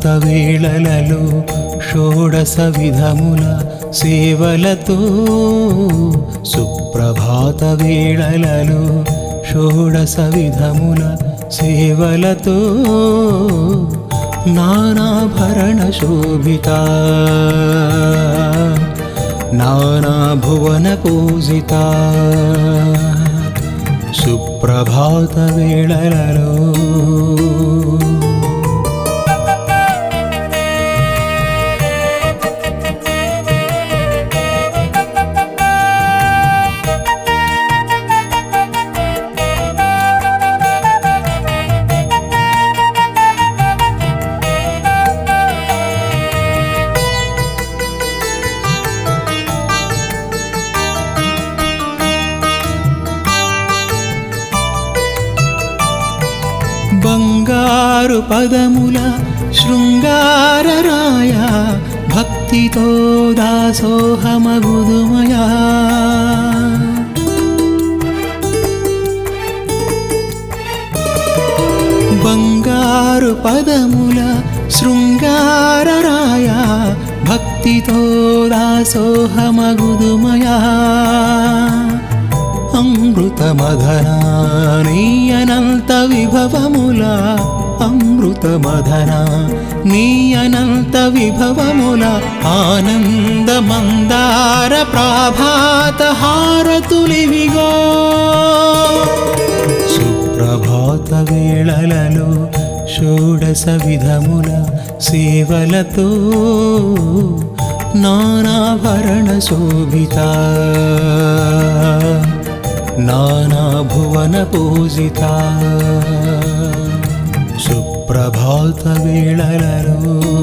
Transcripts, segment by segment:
సుప్రభాత వేళలలో షోడశ విధముల సేవలతో సుప్రభాత వేళలలో షోడశ విధముల సేవలతో నానాభరణ శోభిత నానా భువన పూజిత సుప్రభాత వేళలలో బంగారు పదముల శృంగారరాయ భక్తితో దాసోహమగుదుమయా బంగారు పదముల శృంగారరాయ భక్తితో దాసోహమగుదుమయా అమృత మదనా నీ అనంత విభవముల అమృత మదనా నీ అనంత విభవముల ఆనంద మందార ప్రాభాత హారతులివిగో సుప్రభాత వేళలలో షోడశ విధముల సేవలతో నానాభరణ శోభిత నానా భువన పూజిత సుప్రభాత వేళలలో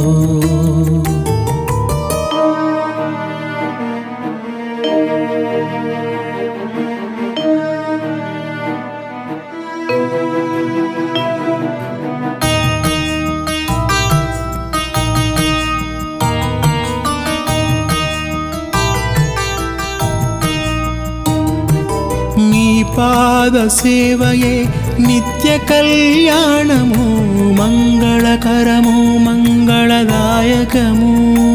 నీ పాద సేవయే నిత్య కళ్యాణము మంగళకరము మంగళదాయకము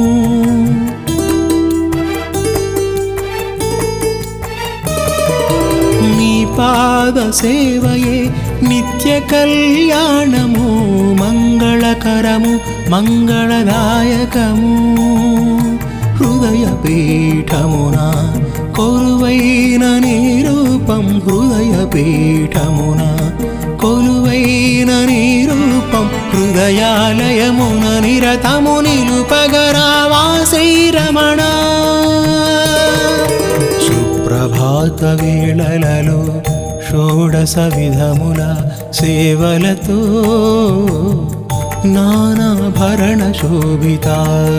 నీ పాద సేవయే నిత్య కళ్యాణము మంగళకరము మంగళదాయకము హృదయ పీఠమున కొలువైన నీ రూపం హృదయ పీఠమున కొలువైన నీ రూపం హృదయాలయమున నిరతము నిలుపగరావా శ్రీరమణ సుప్రభాత వేళలలో షోడశ విధముల సేవలతో నానాభరణ శోభిత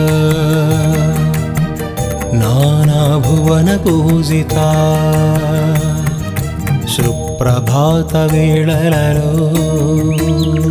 నానా భువన పూజిత సుప్రభాత వేళలలో